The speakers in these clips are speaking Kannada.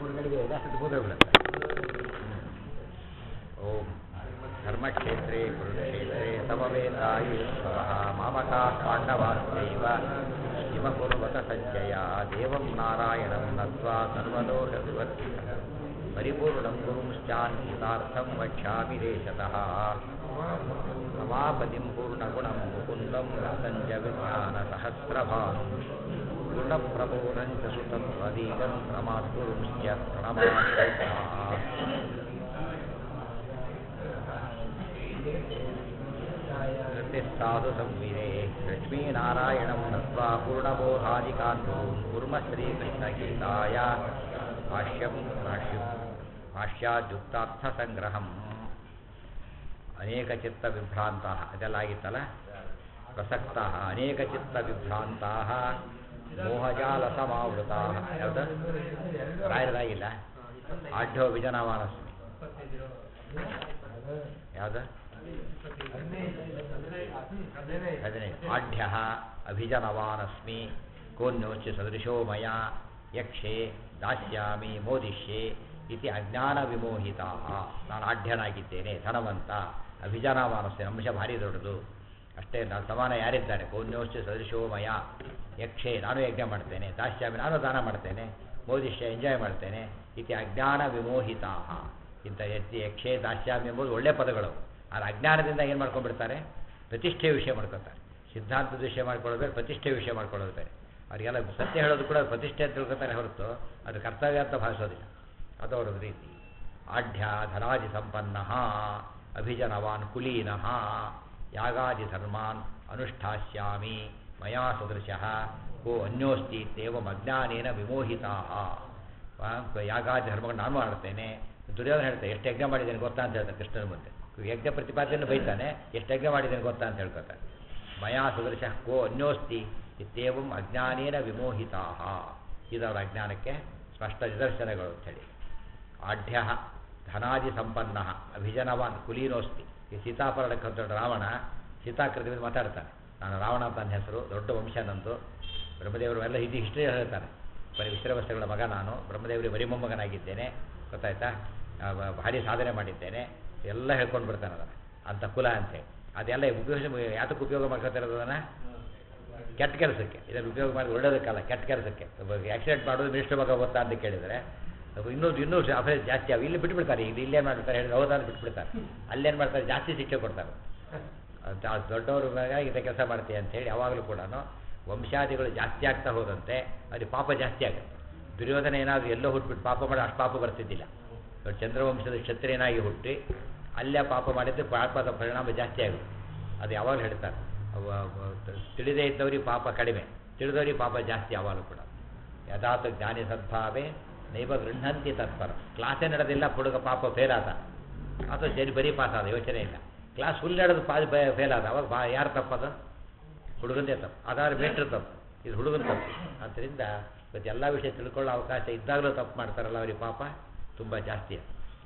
ಮೂರು ಗಳಿಗೆ ಇದೆ ಅಷ್ಟು ಮುಗಿದೋಗ್ಬಿಡುತ್ತೆ ಓಂ ಧರ್ಮಕ್ಷೇತ್ರೇ ಕುರುಕ್ಷೇತ್ರೇ ಸಮವೇತಾಯುತ್ಸವಃ ಮಾಮಕಾ ಪಾಂಡವಾಸ್ಯೈವ ಹಿಮಕುರ್ವತ ಸಂಜಯ ದೇವಂ ನಾರಾಯಣಂ ನತ್ವಾ ಸರ್ವದೋಷ ವಿವರ್ಜಿತ ಪರಿಪೂರ್ಣಂ ಗುರುಂಶ್ಚಾನ್ವಿತಾರ್ಥಂ ವಕ್ಷ್ಯಾಮಿ ದೇಶತಃ ಸಮಾಪತಿಂ ಪೂರ್ಣಗುಣಂ ಮುಕುಂದಂ ರಸಂಜ ವಿಜ್ಞಾನ ಸಹಸ್ರಭಾನು ಗುಣಪ್ರಬೋಧಂಚ ಸುತತ್ವದೀಗಂ ಪ್ರಮಾದ್ಗುರುಂಶ್ಚ ಪ್ರಣಮಾಮಿ ಸಾಧು ಸಂವಿದೆ ಲಕ್ಷ್ಮೀನಾರಾಯಣಂ ನತ್ವಾ ಪೂರ್ಣಬೋಧಾದಿಕಾಂತೂನ್ ಕುರ್ಮ ಶ್ರೀಕೃಷ್ಣಗೀತಾಯ ಭಾಷ್ಯಂ ಭಾಷ್ಯಂ ಭಾಷ್ಯಾದ್ಯುಕ್ತಾರ್ಥಸಂಗ್ರಹಂ ಅನೇಕ ಚಿತ್ತ ವಿಭ್ರಾಂತ ಅದೆಲ್ಲ ಆಗಿತ್ತಲ್ಲ ಪ್ರಸಕ್ತ ಅನೇಕ ಚಿತ್ತ ವಿಭ್ರಾಂತ ಮೋಹಜಾಲ ಸಮಾವೃತ ಯಾವುದು ರಾಯರದಾಗಿಲ್ಲ ಆಢ್ಯೋ ವಿಜನವಾನಸ್ಮಿ ಯಾವುದು ಹದಿನೈದು ಆಢ್ಯ ಅಭಿಜನವಾನಸ್ಮಿ ಕೋನ್ಯೋಚ್ಯ ಸದೃಶೋ ಮಯ ಯಕ್ಷೆ ದಾಸ್ಯಾಮಿ ಮೋದಿಷ್ಯೆ ಇತಿ ಅಜ್ಞಾನ ವಿಮೋಹಿತ ನಾನು ಆಢ್ಯನಾಗಿದ್ದೇನೆ ಧನವಂತ ಅಭಿಜನವಾನಸ್ಮಿ ಅಂಶ ಭಾರಿ ದೊಡ್ಡದು ಅಷ್ಟೇ ನಾನು ಸಮಾನ ಯಾರಿದ್ದಾರೆ ಕೋನ್ಯೋಶ್ಚ ಸದೃಶೋ ಮಯ ಯಕ್ಷೆ ನಾನು ಯಜ್ಞ ಮಾಡ್ತೇನೆ ದಾಸ್ಯಾಮಿ ನಾನು ದಾನ ಮಾಡ್ತೇನೆ ಮೋದಿಷ್ಯ ಎಂಜಾಯ್ ಮಾಡ್ತೇನೆ ಇತಿ ಅಜ್ಞಾನ ವಿಮೋಹಿತ ಇಂಥ ಯಜ್ಞ ಯಕ್ಷೆ ದಾಸ್ಯಾಮಿ ಎಂಬುದು ಒಳ್ಳೆ ಪದಗಳು ಆದರೆ ಅಜ್ಞಾನದಿಂದ ಏನು ಮಾಡ್ಕೊಂಡ್ಬಿಡ್ತಾರೆ ಪ್ರತಿಷ್ಠೆ ವಿಷಯ ಮಾಡ್ಕೊತಾರೆ ಸಿದ್ಧಾಂತದ ವಿಷಯ ಮಾಡ್ಕೊಳ್ಳೋದು ಪ್ರತಿಷ್ಠೆ ವಿಷಯ ಮಾಡ್ಕೊಳ್ಳೋದು ಬೇರೆ ಅವರಿಗೆಲ್ಲ ಸತ್ಯ ಹೇಳೋದು ಕೂಡ ಪ್ರತಿಷ್ಠೆ ಅಂತ ತಿಳ್ಕೊತಾರೆ ಹೊರತು ಅದು ಕರ್ತವ್ಯ ಅಂತ ಭಾವಿಸೋದಿಲ್ಲ ಅದು ಅವರ ರೀತಿ ಆಢ್ಯ ಧನಾದಿ ಸಂಪನ್ನ ಅಭಿಜನವಾನ್ ಕುಲೀನಃ ಯಾಗಾದಿ ಧರ್ಮಾನ್ ಅನುಷ್ಠಾಸ್ಯಾಮಿ ಮಯಾ ಸದೃಶಃ ಕೋ ಅನ್ಯೋಸ್ತಿ ಇತ್ಯೇವಂ ಅಜ್ಞಾನೇನ ವಿಮೋಹಿತಾ ಯಾಗಾದಿ ಧರ್ಮಗಳು ನಾನು ಮಾಡ್ತೇನೆ ದುರ್ಯೋಧನ ಹೇಳ್ತಾರೆ ಎಷ್ಟು ಯಜ್ಞ ಮಾಡಿದ್ದೇನೆ ಗೊತ್ತಾ ಅಂತ ಹೇಳ್ತಾರೆ ಕೃಷ್ಣನ ಮುಂದೆ ಯಜ್ಞ ಪ್ರತಿಪಾದನೆಯನ್ನು ಬೈತಾನೆ ಎಷ್ಟು ಯಜ್ಞ ಮಾಡಿದ್ದೇನೆ ಗೊತ್ತಾ ಅಂತ ಹೇಳ್ಕೊತಾರೆ ಮಯಾ ಸದೃಶ ಕೋ ಅನ್ಯೋಸ್ತಿ ಇತ್ಯೇವಂ ಅಜ್ಞಾನೇನ ವಿಮೋಹಿತಾ ಇದವರ ಅಜ್ಞಾನಕ್ಕೆ ಸ್ಪಷ್ಟ ನಿದರ್ಶನಗಳು ಅಂತೇಳಿ ಆಢ್ಯ ಧನಾದಿ ಸಂಪನ್ನ ಅಭಿಜನವಾನ್ ಕುಲೀನೋಸ್ತಿ ಈ ಸೀತಾಪರಣಕ್ಕೆ ದೊಡ್ಡ ರಾವಣ ಸೀತಾಕೃತಿ ಮೇಲೆ ಮಾತಾಡ್ತಾನೆ ನಾನು ರಾವಣ ಅಂತ ನನ್ನ ಹೆಸರು ದೊಡ್ಡ ವಂಶ ನಂದು ಬ್ರಹ್ಮದೇವರು ಎಲ್ಲ ಇದು ಹಿಸ್ಟ್ರಿ ಹೇಳ್ತಾರೆ ಬರೀ ವಿಶ್ರವಸ್ತಗಳ ಮಗ ನಾನು ಬ್ರಹ್ಮದೇವರಿಗೆ ಬರೀ ಮೊಮ್ಮಗನಾಗಿದ್ದೇನೆ ಗೊತ್ತಾಯ್ತಾ ಭಾರಿ ಸಾಧನೆ ಮಾಡಿದ್ದೇನೆ ಎಲ್ಲ ಹೇಳ್ಕೊಂಡು ಬಿಡ್ತಾನೆ ಅದನ್ನು ಅಂತ ಕುಲ ಅಂತೇಳಿ ಅದೆಲ್ಲ ಉಪಯೋಗ ಯಾತಕ್ಕೆ ಉಪಯೋಗ ಮಾಡ್ಕೊತಿರೋದನ್ನ ಕೆಟ್ಟ ಕೆಲಸಕ್ಕೆ ಇದನ್ನು ಉಪಯೋಗ ಮಾಡಿ ಒಳ್ಳೇದಕ್ಕಲ್ಲ ಕೆಟ್ಟ ಕೆಲಸಕ್ಕೆ ಆಕ್ಸಿಡೆಂಟ್ ಮಾಡೋದು ಮಿನಿಸ್ಟರ್ ಮಗ ಗೊತ್ತಾ ಅಂತ ಕೇಳಿದರೆ ಇನ್ನೂ ಇನ್ನೂ ಅಫೇರ್ ಜಾಸ್ತಿ ಅವು ಇಲ್ಲಿ ಬಿಟ್ಬಿಡ್ತಾರೆ ಇಲ್ಲಿ ಇಲ್ಲೇನು ಮಾಡ್ಬಿಡ್ತಾರೆ ಹೇಳಿದ್ರೆ ಹೌದಾ ಅಂತ ಬಿಟ್ಬಿಡ್ತಾರೆ ಅಲ್ಲೇನು ಮಾಡ್ತಾರೆ ಜಾಸ್ತಿ ಶಿಕ್ಷೆ ಕೊಡ್ತಾರೆ ಅಂತ ದೊಡ್ಡವ್ರ ಮ್ಯಾಗ ಇದೇ ಕೆಲಸ ಮಾಡ್ತೀವಿ ಅಂತೇಳಿ ಯಾವಾಗಲೂ ಕೂಡ ವಂಶಾದಿಗಳು ಜಾಸ್ತಿ ಆಗ್ತಾ ಹೋದಂತೆ ಅಲ್ಲಿ ಪಾಪ ಜಾಸ್ತಿ ಆಗುತ್ತೆ ದುರ್ಯೋಧನ ಏನಾದರೂ ಎಲ್ಲೋ ಹುಟ್ಬಿಟ್ಟು ಪಾಪ ಮಾಡಿ ಅಷ್ಟು ಪಾಪ ಬರ್ತಿದ್ದಿಲ್ಲ ಚಂದ್ರವಂಶದ ಕ್ಷತ್ರಿಯನಾಗಿ ಹುಟ್ಟಿ ಅಲ್ಲೇ ಪಾಪ ಮಾಡಿದ್ರೆ ಪಾಪದ ಪರಿಣಾಮ ಜಾಸ್ತಿ ಆಗುತ್ತೆ ಅದು ಯಾವಾಗಲೂ ಹೇಳ್ತಾರೆ ತಿಳಿದೇ ಇದ್ದವ್ರಿಗೆ ಪಾಪ ಕಡಿಮೆ ತಿಳಿದವ್ರಿಗೆ ಪಾಪ ಜಾಸ್ತಿ ಯಾವಾಗಲೂ ಕೂಡ ಯಥಾತ್ ಜ್ಞಾನಿ ಸದ್ಭಾವೇ ನೈವ ಗೃಹಂತಿ ತತ್ಪರ ಕ್ಲಾಸೇ ನಡೆದಿಲ್ಲ ಹುಡುಗ ಪಾಪ ಫೇಲ್ ಆದ ಅಥವಾ ಸರಿ ಬರೀ ಪಾಸ್ ಆದ ಯೋಚನೆ ಇಲ್ಲ ಕ್ಲಾಸ್ ಫುಲ್ ನಡೆದು ಪಾ ಫೇಲ್ ಆದ ಅವಾಗ ಬಾ ಯಾರು ತಪ್ಪದು ಹುಡುಗಂದೇ ತಪ್ಪು ಅದಾದ್ರೆ ಬೇಟ್ರ್ ತಪ್ಪು ಇದು ಹುಡುಗನ ತಪ್ಪು ಆದ್ದರಿಂದ ಇವತ್ತು ಎಲ್ಲ ವಿಷಯ ತಿಳ್ಕೊಳ್ಳೋ ಅವಕಾಶ ಇದ್ದಾಗಲೂ ತಪ್ಪು ಮಾಡ್ತಾರಲ್ಲ ಅವ್ರಿಗೆ ಪಾಪ ತುಂಬ ಜಾಸ್ತಿ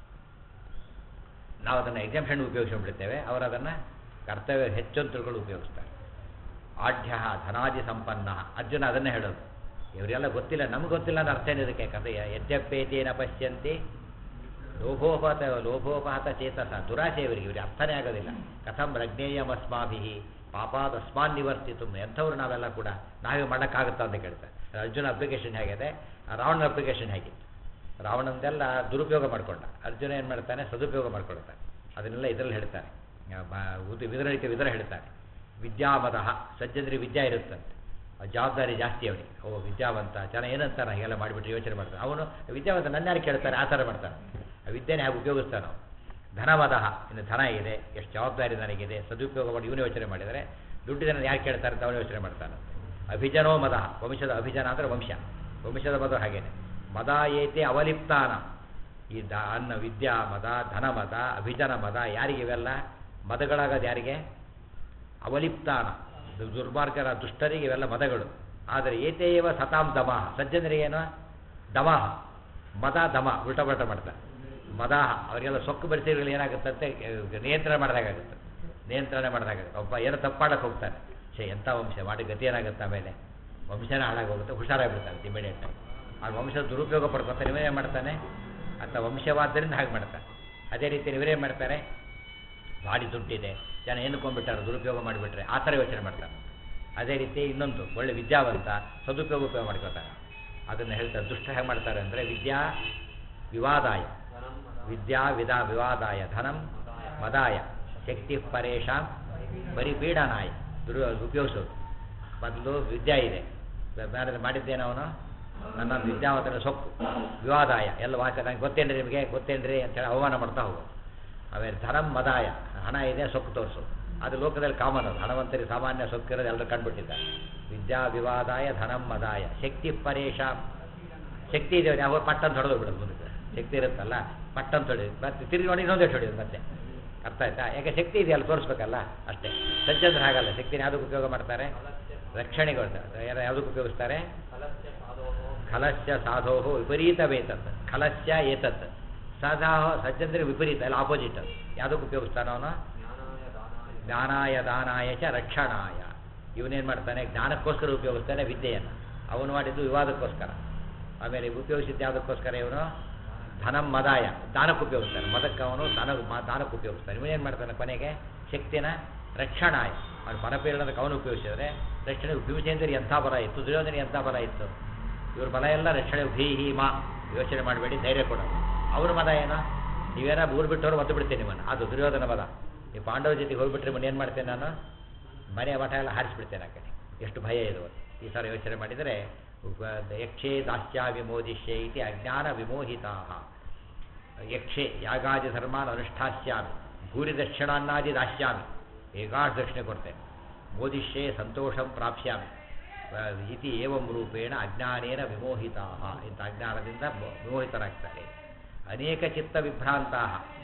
ನಾವು ಅದನ್ನು ಎಕ್ಸಾಮ್ಷನ್ ಉಪಯೋಗಿಸ್ಕೊಂಡ್ಬಿಡ್ತೇವೆ ಅವರು ಅದನ್ನು ಕರ್ತವ್ಯ ಹೆಚ್ಚು ಅಂತ ತಿಳ್ಕೊಂಡು ಉಪಯೋಗಿಸ್ತಾರೆ ಆಢ್ಯ ಧನಾದಿ ಸಂಪನ್ನ ಅರ್ಜುನ ಅದನ್ನೇ ಹೇಳೋದು ಇವರೆಲ್ಲ ಗೊತ್ತಿಲ್ಲ ನಮ್ಗೆ ಗೊತ್ತಿಲ್ಲ ಅಂತ ಅರ್ಥ ಏನಿದಕ್ಕೆ ಕಥೆ ಯದ್ಯಪ್ಪೇತೇನ ಪಶ್ಯಂತಿ ಲೋಭೋಪಹತ ಲೋಭೋಪಹತ ಚೇತಸ ದುರಾಸೆ ಇವರಿಗೆ ಇವರಿಗೆ ಅರ್ಥನೇ ಆಗೋದಿಲ್ಲ ಕಥಂ ರಜ್ಞೇಯಮಸ್ಮಾಭಿ ಪಾಪಾದಸ್ಮಾನ್ ನಿವರ್ತಿತು ಎಂಥವ್ರು ನಾವೆಲ್ಲ ಕೂಡ ನಾವೇ ಮಾಡೋಕ್ಕಾಗುತ್ತಾ ಅಂತ ಕೇಳ್ತಾರೆ ಅರ್ಜುನ ಅಪ್ಲಿಕೇಶನ್ ಹೇಗಿದೆ ರಾವಣನ ಅಪ್ಲಿಕೇಶನ್ ಹೇಗಿತ್ತು ರಾವಣಂದೆಲ್ಲ ದುರುಪಯೋಗ ಮಾಡ್ಕೊಂಡ ಅರ್ಜುನ ಏನು ಮಾಡ್ತಾನೆ ಸದುಪಯೋಗ ಮಾಡ್ಕೊಳ್ತಾನೆ ಅದನ್ನೆಲ್ಲ ಇದರಲ್ಲಿ ಹೇಳ್ತಾನೆ ವಿದರಳಿಕೆ ವಿದರ ಹೇಳ್ತಾನೆ ವಿದ್ಯಾಮದ ಸಜ್ಜನರಿಗೆ ವಿದ್ಯಾ ಇರುತ್ತಂತೆ ಜವಾಬ್ದಾರಿ ಜಾಸ್ತಿ ಅವನಿಗೆ ಓ ವಿದ್ಯಾವಂತ ಚೆನ್ನಾಗಿ ಏನಂತಾನೆ ಹೀಗೆಲ್ಲ ಮಾಡಿಬಿಟ್ಟು ಯೋಚನೆ ಮಾಡ್ತಾನೆ ಅವನು ವಿದ್ಯಾವಂತ ನನ್ನ ಯಾರು ಕೇಳ್ತಾರೆ ಆ ಥರ ಮಾಡ್ತಾನೆ ಆ ವಿದ್ಯೆನೇ ಹೇಗೆ ಉಪಯೋಗಿಸ್ತಾನೆ ಅವನು ಧನಮದಹ ಇನ್ನು ಧನ ಇದೆ ಎಷ್ಟು ಜವಾಬ್ದಾರಿ ನನಗಿದೆ ಸದುಪಯೋಗ ಮಾಡಿ ಇವನು ಯೋಚನೆ ಮಾಡಿದರೆ ದುಡ್ಡು ಜನ ಯಾರು ಕೇಳ್ತಾರೆ ಅಂತ ಅವನು ಯೋಚನೆ ಮಾಡ್ತಾನೆ ಅಭಿಜನೋ ಮದ ವಂಶದ ಅಭಿಜನ ಅಂದರೆ ವಂಶ ವಂಶದ ಮದ ಹಾಗೇನೆ ಮದ ಏತೆ ಅವಲಿಪ್ತಾನ ಈ ದ ಅನ್ನ ವಿದ್ಯಾ ಮದ ಧನ ಮದ ಅಭಿಜನ ಮದ ಯಾರಿಗೆ ಇವೆಲ್ಲ ಮದಗಳಾಗೋದು ಯಾರಿಗೆ ಅವಲಿಪ್ತಾನ ದುರ್ಮಾರ್ಗರ ದುಷ್ಟರಿಗೆ ಇವೆಲ್ಲ ಮದಗಳು ಆದರೆ ಏತೇವ ಸತಾಂ ದಮಾಹ ಸಜ್ಜನರಿಗೇನು ದಮಾಹ ಮದ ದಮ ಉಲ್ಟ ಪಲ್ಟ ಮಾಡ್ತಾರೆ ಮದಾಹ ಅವರಿಗೆಲ್ಲ ಸೊಕ್ಕು ಬರಿಸಿಗಳು ಏನಾಗುತ್ತಂತೆ ನಿಯಂತ್ರಣ ಮಾಡಿದಾಗುತ್ತೆ ನಿಯಂತ್ರಣ ಮಾಡಿದಾಗುತ್ತೆ ಒಬ್ಬ ಏನೋ ತಪ್ಪು ಮಾಡಕ್ಕೆ ಹೋಗ್ತಾನೆ ಛೇ ಎಂಥ ವಂಶ ಮಾಡಿ ಗತಿ ಏನಾಗುತ್ತೆ ಆಮೇಲೆ ವಂಶನೇ ಹಾಳಾಗಿ ಹೋಗುತ್ತೆ ಹುಷಾರಾಗಿಬಿಡ್ತಾನೆ ಇಮಿಡಿಯೇಟ್ ಆ ವಂಶ ದುರುಪಯೋಗ ಪಡ್ಕೊತಾನೆ ಇವನೇ ಮಾಡ್ತಾನೆ ಅಂತ ವಂಶವಾದ್ದರಿಂದ ಹಾಗೆ ಮಾಡ್ತಾನೆ ಅದೇ ರೀತಿ ಇವರೇನು ಮಾಡ್ತಾರೆ ಭಾರಿ ದುಡ್ಡಿದೆ ಜನ ಎನ್ಕೊಂಡ್ಬಿಟ್ಟಾರೆ ದುರುಪಯೋಗ ಮಾಡಿಬಿಟ್ರೆ ಆ ಥರ ಯೋಚನೆ ಮಾಡ್ತಾರೆ ಅದೇ ರೀತಿ ಇನ್ನೊಂದು ಒಳ್ಳೆ ವಿದ್ಯಾವಂತ ಸದುಪಯೋಗ ಉಪಯೋಗ ಮಾಡ್ಕೋತಾರೆ ಅದನ್ನು ಹೇಳ್ತಾರೆ ದುಷ್ಟ ಹೇಗೆ ಮಾಡ್ತಾರೆ ಅಂದರೆ ವಿದ್ಯಾ ವಿವಾದಾಯ ವಿದ್ಯಾ ವಿಧ ವಿವಾದಾಯ ಧನಂ ಮದಾಯ ಶಕ್ತಿ ಪರೇಶಾಂ ಪರಿಪೀಡನಾಯ ದುರು ಉಪಯೋಗಿಸೋದು ಮೊದಲು ವಿದ್ಯೆ ಇದೆ ಬೇರೆ ಮಾಡಿದ್ದೇನೆ ಅವನು ನನ್ನ ವಿದ್ಯಾವಂತನ ಸೊಕ್ಕು ವಿವಾದಾಯ ಎಲ್ಲ ವಾಕ್ಯ ನಂಗೆ ಗೊತ್ತೇನ್ರಿ ನಿಮಗೆ ಗೊತ್ತೇನ್ರಿ ಅಂತೇಳಿ ಅವಮಾನ ಮಾಡ್ತಾ ಹೋಗೋದು ಆಮೇಲೆ ಧನಂ ಮದಾಯ ಹಣ ಇದೆ ಸೊಕ್ಕು ತೋರಿಸೋದು ಅದು ಲೋಕದಲ್ಲಿ ಕಾಮನ್ ಅದು ಹಣವಂತರಿಗೆ ಸಾಮಾನ್ಯ ಸೊಕ್ಕಿರೋದು ಎಲ್ಲರೂ ಕಂಡುಬಿಟ್ಟಿದ್ದಾರೆ ವಿದ್ಯಾ ವಿವಾದಾಯ ಧನಂ ಮದಾಯ ಶಕ್ತಿ ಪರೇಶಾಂ ಶಕ್ತಿ ಇದೆ ಯಾವ ಪಟ್ಟಂತ ಹೊಡೆದು ಬಿಡೋದು ಮುಂದೆ ಶಕ್ತಿ ಇರುತ್ತಲ್ಲ ಪಟ್ಟಂತ ಹೊಡೆದು ಮತ್ತೆ ತಿರುಗಿ ನೋಡಿ ಇನ್ನೊಂದೇ ಹೊಡೆಯೋದು ಮತ್ತೆ ಅರ್ಥ ಆಯ್ತಾ ಯಾಕೆ ಶಕ್ತಿ ಇದೆಯಲ್ಲ ತೋರಿಸ್ಬೇಕಲ್ಲ ಅಷ್ಟೇ ಸಜ್ಜಂದ್ರೆ ಹಾಗಲ್ಲ ಶಕ್ತಿನ ಯಾವುದಕ್ಕೆ ಉಪಯೋಗ ಮಾಡ್ತಾರೆ ರಕ್ಷಣೆಗೆ ಬರ್ತಾರೆ ಯಾರು ಯಾವುದಕ್ಕೆ ಉಪಯೋಗಿಸ್ತಾರೆ ಖಲಸ್ಯ ಸಾಧೋ ವಿಪರೀತ ವೇತತ್ ಖಲಸ್ಯ ಏತತ್ ಸಾಧಾಹ ಸಜ್ಜಂದ್ರೆ ವಿಪರೀತ ಅಲ್ಲ ಆಪೋಸಿಟ್ ಅದು ಯಾವುದಕ್ಕೆ ಉಪಯೋಗಿಸ್ತಾನೆ ಅವನು ಜ್ಞಾನಾಯ ದಾನಾಯ ಚ ರಕ್ಷಣಾಯ ಇವನೇನು ಮಾಡ್ತಾನೆ ಜ್ಞಾನಕ್ಕೋಸ್ಕರ ಉಪಯೋಗಿಸ್ತಾನೆ ವಿದ್ಯೆಯನ್ನು ಅವನು ಮಾಡಿದ್ದು ವಿವಾದಕ್ಕೋಸ್ಕರ ಆಮೇಲೆ ಉಪಯೋಗಿಸಿದ್ದು ಯಾವುದಕ್ಕೋಸ್ಕರ ಇವನು ಧನಂ ಮದಾಯ ದಾನಕ್ಕೆ ಉಪಯೋಗಿಸ್ತಾನೆ ಮದಕ್ಕೆ ಅವನು ದಾನ ಮ- ದಾನಕ್ಕೆ ಉಪಯೋಗಿಸ್ತಾನೆ ಇವನೇನು ಮಾಡ್ತಾನೆ ಕೊನೆಗೆ ಶಕ್ತಿನ ರಕ್ಷಣಾಯ ಅವನು ಪರಪೀರಣದಕ್ಕೆ ಅವನು ಉಪಯೋಗಿಸಿದ್ರೆ ರಕ್ಷಣೆ ಭೀಮಚೇಂದ್ರ ಎಂಥ ಬಲ ಇತ್ತು ದುರ್ಯೋಧನ ಎಂಥ ಬಲ ಇತ್ತು ಇವ್ರ ಬಲ ಎಲ್ಲ ರಕ್ಷಣೆ ಭೀ ಹಿ ಮಾ ಯೋಚನೆ ಮಾಡಬೇಡಿ ಧೈರ್ಯ ಕೊಡೋದು ಅವ್ರ ಮದ ಏನೋ ನೀವೇನ ಊರು ಬಿಟ್ಟವ್ರು ಒದ್ದು ಬಿಡ್ತೇನೆ ನಿಮ್ಮನ್ನು ಅದು ದುರ್ಯೋಧನ ಮದ ಈ ಪಾಂಡವ ಜೊತೆಗೆ ಹೋಗ್ಬಿಟ್ರೆ ನಿಮ್ಮನ್ನು ಏನು ಮಾಡ್ತೇನೆ ನಾನು ಮನೆ ಮಠ ಎಲ್ಲ ಹಾರಿಸ್ಬಿಡ್ತೇನೆ ಆ ಕಡೆ ಎಷ್ಟು ಭಯ ಇದು ಈ ಥರ ಯೋಚನೆ ಮಾಡಿದರೆ ಉಪ- ಯಕ್ಷೇ ದಾಸ್ಯ ವಿಮೋದಿಷ್ಯೆ ಇತಿ ಅಜ್ಞಾನ ವಿಮೋಹಿತಾ ಯಕ್ಷೆ ಯಾಗಾದಿ ಧರ್ಮಾನ್ ಅನುಷ್ಠಾಸ್ಯಾಮಿ ಭೂರಿ ದಕ್ಷಿಣಾನ್ನಾದಿ ದಾಸ್ಯಾಮಿ ಏಕಾಶ ದಕ್ಷಿಣೆ ಕೊಡ್ತೇನೆ ಮೋದಿಷ್ಯೆ ಸಂತೋಷಂ ಪ್ರಾಪ್ಸ್ಯಾಮಿ ಆ, ಇತಿ ಏವಂ ರೂಪೇಣ ಅಜ್ಞಾನೇನ ವಿಮೋಹಿತಾ ಇಂಥ ಅಜ್ಞಾನದಿಂದ ಮೋ- ವಿಮೋಹಿತರಾಗ್ತಾರೆ ಅನೇಕ ಚಿತ್ತ ವಿಭ್ರಾಂತಾ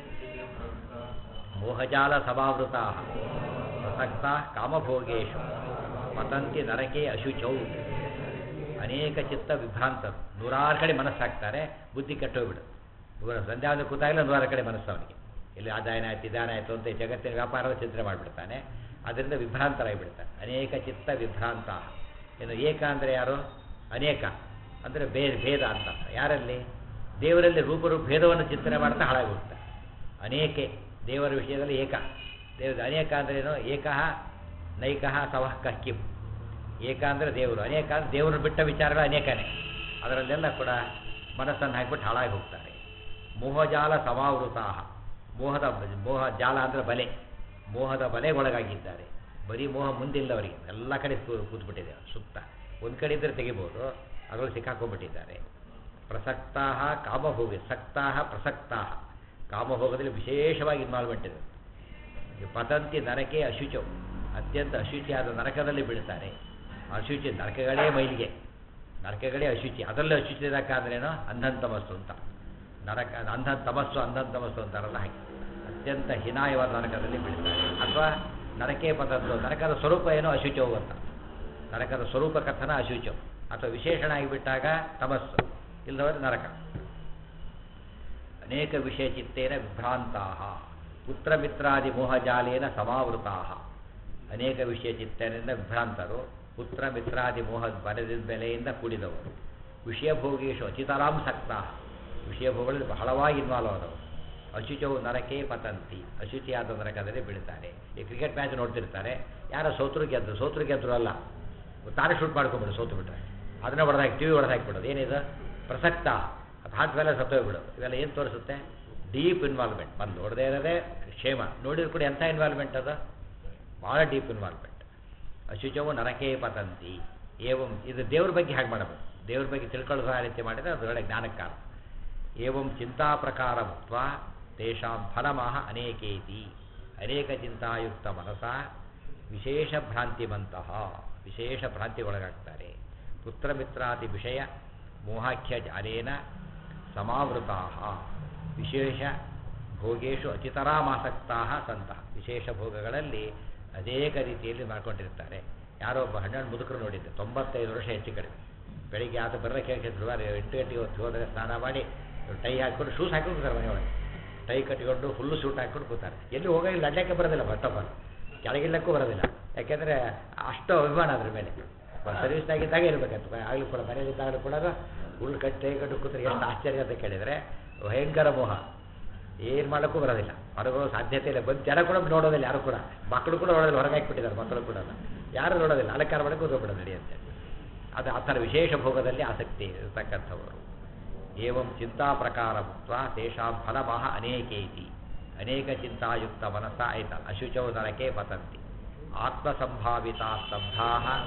ಮೋಹಜಾಲ ಸಮಾವೃತಾ ಪ್ರಸಕ್ತ ಕಾಮಭೋಗೇಶು ಪತಂತಿ ನರಕೆ ಅಶುಚೌ ಅನೇಕ ಚಿತ್ತ ವಿಭ್ರಾಂತರು ನೂರಾರು ಕಡೆ ಮನಸ್ಸಾಗ್ತಾರೆ ಬುದ್ಧಿ ಕೆಟ್ಟೋಗ್ಬಿಡು ಇವರು ಸಂಧ್ಯಾವಂತ ಕೂತಾಗಲೇ ನೂರಾರು ಕಡೆ ಮನಸ್ಸು ಅವನಿಗೆ ಇಲ್ಲಿ ಆದಾಯನ ಆಯ್ತು ಇದಾನ ಆಯಿತು ಅಂತ ಈ ಜಗತ್ತಿನ ವ್ಯಾಪಾರದ ಚಿಂತನೆ ಮಾಡಿಬಿಡ್ತಾನೆ ಅದರಿಂದ ವಿಭ್ರಾಂತರಾಗಿಬಿಡ್ತಾನೆ ಅನೇಕ ಚಿತ್ತ ವಿಭ್ರಾಂತ ಇನ್ನು ಏಕ ಅಂದರೆ ಯಾರು ಅನೇಕ ಅಂದರೆ ಭೇದ ಭೇದ ಅಂತ ಯಾರಲ್ಲಿ ದೇವರಲ್ಲಿ ರೂಪರೂಪ ಭೇದವನ್ನು ಚಿಂತನೆ ಮಾಡ್ತಾ ಹಾಳಾಗಿಬಿಡ್ತಾರೆ ಅನೇಕೆ ದೇವರ ವಿಷಯದಲ್ಲಿ ಏಕ ದೇವ ಅನೇಕ ಅಂದ್ರೇನು ಏಕಃ ನೈಕಃ ಸವಃ ಕಃ ಕಿಂ ಏಕ ಅಂದರೆ ದೇವರು ಅನೇಕ ಅಂದ್ರೆ ದೇವರು ಬಿಟ್ಟ ವಿಚಾರಗಳು ಅನೇಕನೇ ಅದರಲ್ಲೆಲ್ಲ ಕೂಡ ಮನಸ್ಸನ್ನು ಹಾಕಿಬಿಟ್ಟು ಹಾಳಾಗಿ ಹೋಗ್ತಾರೆ ಮೋಹಜಾಲ ಸಮಾವೃತಾ ಮೋಹದ ಮೋಹ ಜಾಲ ಅಂದರೆ ಬಲೆ ಮೋಹದ ಬಲೆಗೊಳಗಾಗಿದ್ದಾರೆ ಬರೀ ಮೋಹ ಮುಂದಿಲ್ಲ ಅವರಿಗೆ ಎಲ್ಲ ಕಡೆ ಕೂ- ಕೂತ್ಬಿಟ್ಟಿದೆ ಸುತ್ತ ಒಂದು ಕಡೆ ಇದ್ದರೆ ತೆಗಿಬೋದು ಅದರಲ್ಲಿ ಸಿಕ್ಕಾಕೊಂಡ್ಬಿಟ್ಟಿದ್ದಾರೆ ಪ್ರಸಕ್ತಾ ಕಾಮಭೋಗಿ ಸಕ್ತಾ ಪ್ರಸಕ್ತಾ ಕಾಮಭೋಗದಲ್ಲಿ ವಿಶೇಷವಾಗಿ ಇನ್ವಾಲ್ವ್ಮೆಂಟ್ ಇದೆ ಈ ಪತಂತಿ ನರಕೆ ಅಶುಚವು ಅತ್ಯಂತ ಅಶುಚಿಯಾದ ನರಕದಲ್ಲಿ ಬೀಳ್ತಾರೆ ಅಶುಚಿ ನರಕಗಳೇ ಮೈಲಿಗೆ ನರಕಗಳೇ ಅಶುಚಿ ಅದರಲ್ಲೂ ಅಶುಚಿ ನರಕ ಅಂದ್ರೇನು ಅಂಧನ್ ತಮಸ್ಸು ಅಂತ ನರಕ ಅಂಧನ್ ತಮಸ್ಸು ಅಂಧನ್ ತಮಸ್ಸು ಅಂತಾರಲ್ಲ ಹಾಗೆ ಅತ್ಯಂತ ಹೀನಾಯವಾದ ನರಕದಲ್ಲಿ ಬೀಳ್ತಾರೆ ಅಥವಾ ನರಕೆ ಪತಂತು ನರಕದ ಸ್ವರೂಪ ಏನೋ ಅಶುಚವು ಅಂತ ನರಕದ ಸ್ವರೂಪ ಕಥನ ಅಶುಚವು ಅಥವಾ ವಿಶೇಷಣ ಆಗಿಬಿಟ್ಟಾಗ ತಮಸ್ಸು ಇಲ್ಲದವರು ನರಕ ಅನೇಕ ವಿಷಯ ಚಿತ್ತೇನ ವಿಭ್ರಾಂತಾ ಪುತ್ರಮಿತ್ರಾದಿ ಮೋಹಜಾಲೇನ ಸಮಾವೃತಾ ಅನೇಕ ವಿಷಯ ಚಿತ್ತನಿಂದ ವಿಭ್ರಾಂತರು ಪುತ್ರ ಮಿತ್ರಾದಿ ಮೋಹ ಬರೆದ ಬೆಲೆಯಿಂದ ಕೂಡಿದವರು ವಿಷಯಭೋಗೇಶು ಅಚಿತರಾಂ ಸಕ್ತಾ ವಿಷಯಭೋಗಗಳಲ್ಲಿ ಬಹಳವಾಗಿ ಇನ್ವಾಲ್ವ್ ಆದವರು ಅಶುಚವು ನರಕೆ ಪತಂತಿ ಅಶುಚಿಯಾದ ನರಕದಲ್ಲಿ ಬೀಳ್ತಾರೆ ಈ ಕ್ರಿಕೆಟ್ ಮ್ಯಾಚ್ ನೋಡ್ತಿರ್ತಾರೆ ಯಾರೋ ಸೋತರು ಗೆದ್ದು ಸೋತರು ಗೆದ್ರು ಅಲ್ಲ ತಾನೇ ಶೂಟ್ ಮಾಡ್ಕೊಂಬಿಡು ಸೋತು ಬಿಟ್ರೆ ಅದನ್ನ ಹೊಡೆದಾಕಿ ಟಿ ವಿ ಹೊಡೆದಾಕ್ಬಿಡೋದು ಏನಿದು ಪ್ರಸಕ್ತ ಅದು ಹಾಟ್ ಮೇಲೆ ಸತ್ತೋಗ್ಬಿಡೋದು ಇವೆಲ್ಲ ಏನು ತೋರಿಸುತ್ತೆ ಡೀಪ್ ಇನ್ವಾಲ್ವ್ಮೆಂಟ್ ಬಂದು ನೋಡದೇ ಇರೋದೇ ಕ್ಷೇಮ ನೋಡಿದ್ರು ಕೂಡ ಎಂಥ ಇನ್ವಾಲ್ವ್ಮೆಂಟ್ ಅದು ಭಾಳ ಡೀಪ್ ಇನ್ವಾಲ್ವ್ಮೆಂಟ್ ಅಶುಚವು ನರಕೇ ಪತಂತಿ ಏವಂ ಇದು ದೇವ್ರ ಬಗ್ಗೆ ಹಾಗೆ ಮಾಡಬೇಕು ದೇವ್ರ ಬಗ್ಗೆ ತಿಳ್ಕೊಳ್ಳೋ ಆ ರೀತಿ ಮಾಡಿದರೆ ಅದರೊಳಗೆ ಜ್ಞಾನಕ್ಕಾಲ ಏವಂ ಚಿಂತಾ ಪ್ರಕಾರ ಮುಕ್ತ ತೇಷಾಂ ಫಲಮಃ ಅನೇಕೇತಿ ಅನೇಕ ಚಿಂತಾಯುಕ್ತ ಮನಸ ವಿಶೇಷ ಭ್ರಾಂತಿಮಂತಹ ವಿಶೇಷ ಭ್ರಾಂತಿಗೊಳಗಾಗ್ತಾರೆ ಪುತ್ರಮಿತ್ರಾದಿ ವಿಷಯ ಮೋಹಾಖ್ಯ ಜಾಲೇನ ಸಮಾವೃತಾ ವಿಶೇಷ ಭೋಗೇಶು ಅಚಿತರಾಮಾಸಕ್ತಾ ಸಂತಹ ವಿಶೇಷ ಭೋಗಗಳಲ್ಲಿ ಅನೇಕ ರೀತಿಯಲ್ಲಿ ಮಾಡ್ಕೊಂಡಿರ್ತಾರೆ ಯಾರೋ ಒಬ್ಬ ಹನ್ನೆರಡು ಮುದುಕರು ನೋಡಿದ್ದೆ ತೊಂಬತ್ತೈದು ವರ್ಷ ಹೆಚ್ಚು ಕಡಿಮೆ ಬೆಳಿಗ್ಗೆ ಆತ ಬರೋ ಕೆಲಸ ಎಂಟು ಗಂಟೆಗೆ ಹೊತ್ತು ಹೋದರೆ ಸ್ನಾನ ಮಾಡಿ ಟೈ ಹಾಕ್ಕೊಂಡು ಶೂಸ್ ಹಾಕೊಂಡು ಕೂತಾರೆ ಮನೆಯೊಳಗೆ ಟೈ ಕಟ್ಟಿಕೊಂಡು ಫುಲ್ಲು ಸೂಟ್ ಹಾಕ್ಕೊಂಡು ಕೂತಾರೆ ಎಲ್ಲಿ ಹೋಗಿ ಅಡ್ಡಕ್ಕೆ ಬರೋದಿಲ್ಲ ಮತ್ತೊಬ್ಬ ಕೆಳಗಿಲ್ಲಕ್ಕೂ ಬರೋದಿಲ್ಲ ಯಾಕೆಂದರೆ ಅಷ್ಟು ಅಭಿಮಾನ ಅದ್ರ ಮೇಲೆ ಸರ್ವಿಸ್ನಾಗಿದ್ದಾಗ ಇರಬೇಕಂತ ಆಗಲೂ ಕೂಡ ಮನೆಯಲ್ಲಿದ್ದಾಗಲೂ ಕೂಡ ಉಳ್ಳು ಕಟ್ಟೆ ಕಟ್ಟು ಕೂತ್ರೆ ಎಷ್ಟು ಆಶ್ಚರ್ಯ ಅಂತ ಕೇಳಿದರೆ ಭಯಂಕರ ಮೋಹ ಏನು ಮಾಡೋಕ್ಕೂ ಬರೋದಿಲ್ಲ ಹೊರಗೋ ಸಾಧ್ಯತೆ ಇಲ್ಲ ಬಂದು ಜನ ಕೂಡ ನೋಡೋದಿಲ್ಲ ಯಾರು ಕೂಡ ಮಕ್ಕಳು ಕೂಡ ನೋಡೋದಿಲ್ಲ ಹೊರಗೆ ಹಾಕಿಬಿಟ್ಟಿದ್ದಾರೆ ಮಕ್ಕಳು ಕೂಡ ಯಾರು ನೋಡೋದಿಲ್ಲ ಅಲಂಕಾರ ಮಾಡೋಕ್ಕೆ ಕೂತ್ಬಿಡೋದು ನಡಿ ಅಂತ ಅದು ಆ ಥರ ವಿಶೇಷ ಭೋಗದಲ್ಲಿ ಆಸಕ್ತಿ ಇರತಕ್ಕಂಥವರು ಏವಂ ಚಿಂತಾ ಪ್ರಕಾರ ಮುಕ್ತ ತೇಷಾಂ ಫಲಮಃ ಅನೇಕೈತಿ ಅನೇಕ ಚಿಂತಾಯುಕ್ತ ಮನಸ್ಸ ಆಯ್ತ ಅಶುಚೌ ನರಕೆ ಪತಂತಿ ಆತ್ಮಸಂಭಾವಿತಾ ಸ್ತಬ್ಧಾ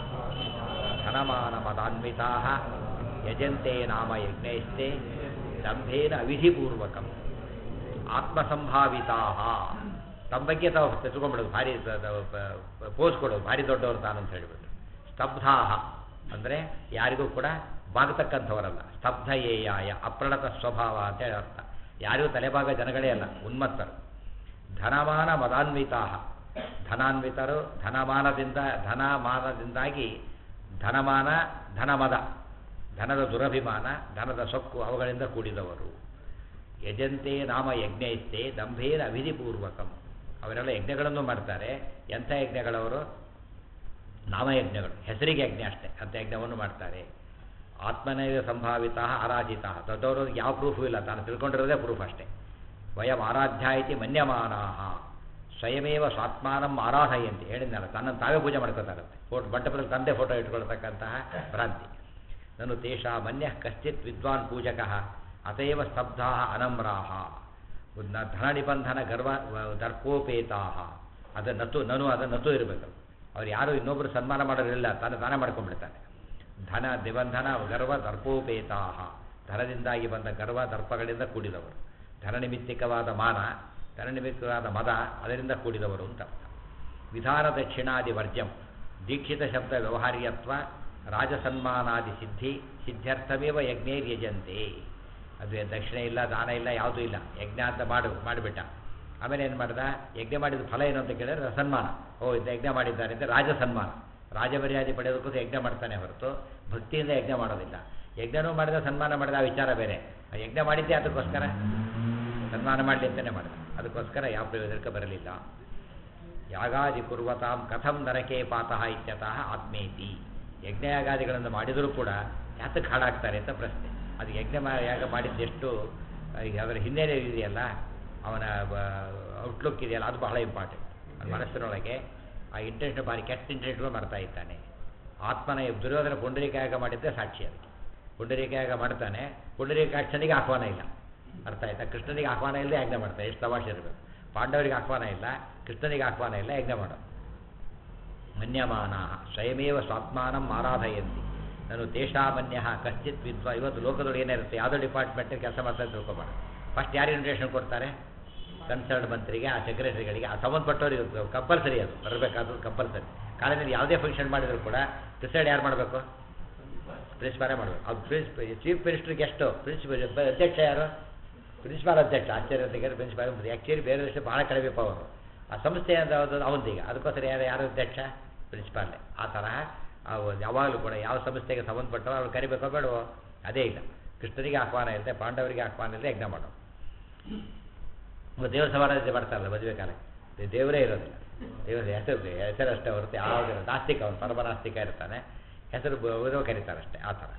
ಧನಮಾನ ಮದಾನ್ವಿತಾ ಯಜಂತೆ ನಾಮ ಯಜ್ಞೈಸ್ತೆ ದಂಭೇನ ಅವಿಧಿಪೂರ್ವಕಂ ಆತ್ಮಸಂಭಾವಿತಾ ತಮ್ಮ ಬಗ್ಗೆ ತಾವು ತೆಗೆದುಕೊಂಡ್ಬಿಡೋದು ಭಾರಿ ಪೋಸ್ ಕೊಡೋದು ಭಾರಿ ದೊಡ್ಡವರು ತಾನು ಅಂತ ಹೇಳಿಬಿಟ್ಟು ಸ್ತಬ್ಧಾ ಅಂದರೆ ಯಾರಿಗೂ ಕೂಡ ಬಾಗತಕ್ಕಂಥವರಲ್ಲ ಸ್ತಬ್ಧ ಏಯಾಯ ಅಪ್ರಣತ ಸ್ವಭಾವ ಅಂತ ಹೇಳಿ ಅರ್ಥ ಯಾರಿಗೂ ತಲೆಭಾಗ ಜನಗಳೇ ಅಲ್ಲ ಉನ್ಮತ್ತರು ಧನಮಾನ ಮದಾನ್ವಿತಾ ಧನಾನ್ವಿತರು ಧನಮಾನದಿಂದ ಧನಮಾನದಿಂದಾಗಿ ಧನಮಾನ ಧನಮದ ಧನದ ದುರಭಿಮಾನ ಧನದ ಸೊಕ್ಕು ಅವುಗಳಿಂದ ಕೂಡಿದವರು ಯಜಂತೆ ನಾಮ ಯಜ್ಞ ಇಷ್ಟೇ ದಂಭೇನ ಅವಿಧಿಪೂರ್ವಕಂ ಅವರೆಲ್ಲ ಯಜ್ಞಗಳನ್ನು ಮಾಡ್ತಾರೆ ಎಂಥ ಯಜ್ಞಗಳವರು ನಾಮಯಜ್ಞಗಳು ಹೆಸರಿಗೆ ಯಜ್ಞ ಅಷ್ಟೇ ಅಂಥ ಯಜ್ಞವನ್ನು ಮಾಡ್ತಾರೆ ಆತ್ಮನೈವ ಸಂಭಾವಿತ ಆರಾಧಿತ ದೊಡ್ಡವರು ಯಾವ ಪ್ರೂಫು ಇಲ್ಲ ತಾನು ತಿಳ್ಕೊಂಡಿರೋದೇ ಪ್ರೂಫ್ ಅಷ್ಟೇ ವಯಂ ಆರಾಧ್ಯ ಇತಿ ಮನ್ಯಮಾನಾ ಸ್ವಯಮೇವ ಸ್ವಾತ್ಮಾನಂ ಆರಾಧಯಂತಿ ಹೇಳಿದ್ನಲ್ಲ ತನ್ನನ್ನು ತಾವೇ ಪೂಜೆ ಮಾಡ್ಕೋತಾರಂತೆ ಫೋಟೋ ಮಂಟಪದಲ್ಲಿ ತಂದೆ ಫೋಟೋ ಇಟ್ಕೊಳ್ತಕ್ಕಂತಹ ಭ್ರಾಂತಿ ನಾನು ತೇಷಾ ಮನ್ಯ ಕಶ್ಚಿತ್ ವಿದ್ವಾನ್ ಪೂಜಕ ಅತೇವ ಸ್ತಬ್ಧಾ ಅನಮ್ರಾಹ ಧನ ನಿಬಂಧನ ಗರ್ವ ದರ್ಪೋಪೇತಾ ಅದು ನತು ನನು ಅದು ನತು ಇರಬೇಕು ಅವ್ರು ಯಾರು ಇನ್ನೊಬ್ಬರು ಸನ್ಮಾನ ಮಾಡೋರಿಲ್ಲ ತಾನು ತಾನೇ ಮಾಡ್ಕೊಂಡ್ಬಿಡ್ತಾನೆ ಧನ ನಿಬಂಧನ ಗರ್ವ ದರ್ಪೋಪೇತಾ ಧನದಿಂದಾಗಿ ಬಂದ ಗರ್ವ ದರ್ಪಗಳಿಂದ ಕೂಡಿದವರು ಧನನಿಮಿತ್ತಿಕವಾದ ಮಾನ ಧನನಿಮಿತ್ತವಾದ ಮದ ಅದರಿಂದ ಕೂಡಿದವರು ಅಂತ ವಿಧಾನ ದಕ್ಷಿಣಾದಿ ವರ್ಜ್ಯಂ ದೀಕ್ಷಿತ ಶಬ್ದ ವ್ಯವಹಾರ್ಯತ್ವ ರಾಜಸನ್ಮಾನಾದಿ ಸಿದ್ಧಿ ಸಿದ್ಧ್ಯರ್ಥಮೇವ ಯಜ್ಞೈರ್ಯಜಂತೆ ಅದು ದಕ್ಷಿಣೆ ಇಲ್ಲ ದಾನ ಇಲ್ಲ ಯಾವುದೂ ಇಲ್ಲ ಯಜ್ಞ ಅಂತ ಮಾಡು ಮಾಡಿಬಿಟ್ಟ ಆಮೇಲೆ ಏನು ಮಾಡ್ದ ಯಜ್ಞ ಮಾಡಿದ ಫಲ ಏನು ಅಂತ ಕೇಳಿದ್ರೆ ಸನ್ಮಾನ ಓ ಇದು ಯಜ್ಞ ಮಾಡಿದ್ದಾರೆ ಅಂತ ರಾಜ ಸನ್ಮಾನ ರಾಜಮರ್ಯಾದೆ ಪಡೆಯೋದಕ್ಕೋಸ್ಕರ ಯಜ್ಞ ಮಾಡ್ತಾನೆ ಹೊರತು ಭಕ್ತಿಯಿಂದ ಯಜ್ಞ ಮಾಡೋದಿಲ್ಲ ಯಜ್ಞನೂ ಮಾಡಿದ ಸನ್ಮಾನ ಮಾಡಿದ ಆ ವಿಚಾರ ಬೇರೆ ಆ ಯಜ್ಞ ಮಾಡಿದ್ದೆ ಅದಕ್ಕೋಸ್ಕರ ಸನ್ಮಾನ ಮಾಡಲಿ ಅಂತಲೇ ಮಾಡಿದ ಅದಕ್ಕೋಸ್ಕರ ಯಾವ ಪ್ರಯೋಜನಕ್ಕೆ ಬರಲಿಲ್ಲ ಯಾಗಾದಿ ಕುರ್ವತಾಂ ಕಥಂ ನರಕೆ ಪಾತಃ ಇತ್ಯತಃ ಆತ್ಮೇತಿ ಯಜ್ಞಯಾಗಾದಿಗಳನ್ನು ಮಾಡಿದರೂ ಕೂಡ ಯಾತಕ್ಕೆ ಹಾಳಾಗ್ತಾರೆ ಅಂತ ಪ್ರಶ್ನೆ ಅದು ಯಜ್ಞ ಮಾ ಯಾಗ ಮಾಡಿದ್ದೆಷ್ಟು ಈಗ ಅದರ ಹಿನ್ನೆಲೆ ಇದೆಯಲ್ಲ ಅವನ ಔಟ್ಲುಕ್ ಇದೆಯಲ್ಲ ಅದು ಬಹಳ ಇಂಪಾರ್ಟೆಂಟ್ ಅವನ ಮನಸ್ಸಿನೊಳಗೆ ಆ ಇಂಟೆನ್ಷನ್ ಭಾರಿ ಕೆಟ್ಟ ಇಂಟೆನ್ಷನ್ ಮಾಡ್ತಾ ಇದ್ದಾನೆ ಆತ್ಮನ ದುರ್ಯೋಧನ ಪುಂಡರೀಕಾಯಾಗ ಮಾಡಿದ್ದೇ ಸಾಕ್ಷಿ ಅದಕ್ಕೆ ಪುಂಡರೀಕಾಯಾಗ ಮಾಡ್ತಾನೆ ಪುಂಡರೀಕಾಕ್ಷನಿಗೆ ಆಹ್ವಾನ ಇಲ್ಲ ಅರ್ಥ ಆಯ್ತಾ ಕೃಷ್ಣನಿಗೆ ಆಹ್ವಾನ ಇಲ್ಲದೆ ಯಜ್ಞ ಮಾಡ್ತಾರೆ ಎಷ್ಟು ತಮಾಷೆ ಇರಬೇಕು ಪಾಂಡವರಿಗೆ ಆಹ್ವಾನ ಇಲ್ಲ ಕೃಷ್ಣನಿಗೆ ಆಹ್ವಾನ ಇಲ್ಲ ಯಜ್ಞ ಮಾಡೋದು ಮನ್ಯಮಾನ ಸ್ವಯಮೇವ ಸ್ವಾತ್ಮಾನಂ ಆರಾಧಯಂತಿ ನಾನು ದೇಶಾಮನ್ಯ ಕಶ್ಚಿತ್ ವಿದ್ವ ಇವತ್ತು ಲೋಕದೊಳಗೆ ಏನಿರುತ್ತೆ ಯಾವುದೋ ಡಿಪಾರ್ಟ್ಮೆಂಟಲ್ಲಿ ಕೆಲಸ ಮಾಡ್ತಾರೆ ತಿಳ್ಕೊಬೇಡ ಫಸ್ಟ್ ಯಾರು ಇನ್ವಿಟೇಷನ್ ಕೊಡ್ತಾರೆ ಕನ್ಸರ್ನ್ ಮಂತ್ರಿಗೆ ಆ ಸೆಕ್ರೆಟರಿಗಳಿಗೆ ಆ ಸಂಬಂಧಪಟ್ಟವ್ರಿಗೆ ಕಂಪಲ್ಸರಿ ಅದು ಬರಬೇಕಾದ್ರೂ ಕಂಪಲ್ಸರಿ ಕಾಲೇಜಲ್ಲಿ ಯಾವುದೇ ಫಂಕ್ಷನ್ ಮಾಡಿದ್ರು ಕೂಡ ಡಿಸೈಡ್ ಯಾರು ಮಾಡಬೇಕು ಪ್ರಿನ್ಸಿಪಾಲೇ ಮಾಡಬೇಕು ಅದು ಪ್ರಿನ್ಸ್ ಚೀಫ್ ಮಿನಿಸ್ಟ್ರಿಗೆ ಎಷ್ಟು ಪ್ರಿನ್ಸಿಪಲ್ ಅಧ್ಯಕ್ಷ ಯಾರು ಪ್ರಿನ್ಸಿಪಾಲ್ ಅಧ್ಯಕ್ಷ ಆಚಾರ್ಯ ತೆಗೆದು ಪ್ರಿನ್ಸಿಪಾಲ್ ಆ್ಯಕ್ಚುಲಿ ಬೇರೆ ದೇಶ ಭಾಳ ಕಡಿಮೆ ಪವರು ಆ ಸಂಸ್ಥೆ ಯಾವುದು ಅವನದೀಗ ಅದಕ್ಕೋಸ್ಕರ ಯಾರು ಯಾರು ಅಧ್ಯಕ್ಷ ಪ್ರಿನ್ಸಿಪಾಲೇ ಆ ತರಹ ಅವು ಯಾವಾಗಲೂ ಕೂಡ ಯಾವ ಸಂಸ್ಥೆಗೆ ಸಂಬಂಧಪಟ್ಟವ ಅವ್ರು ಕರಿಬೇಕೋ ಬೇಡವೋ ಅದೇ ಇಲ್ಲ ಕೃಷ್ಣನಿಗೆ ಆಹ್ವಾನ ಇರುತ್ತೆ ಪಾಂಡವರಿಗೆ ಆಹ್ವಾನ ಇಲ್ಲದೆ ಯಜ್ಞ ಮಾಡೋದು ದೇವರ ಸಮಾರಾಧನೆ ಮಾಡ್ತಾರಲ್ಲ ಮದುವೆ ಕಾಲಕ್ಕೆ ದೇವರೇ ಇರೋದಿಲ್ಲ ದೇವರ ಹೆಸರು ಹೆಸರಷ್ಟೇ ಹೊರತು ಯಾವುದೇ ನಾಸ್ತಿಕ ಅವನು ಪರಮ ನಾಸ್ತಿಕ ಇರ್ತಾನೆ ಹೆಸರು ಬ- ಕರೀತಾರಷ್ಟೇ ಆ ಥರ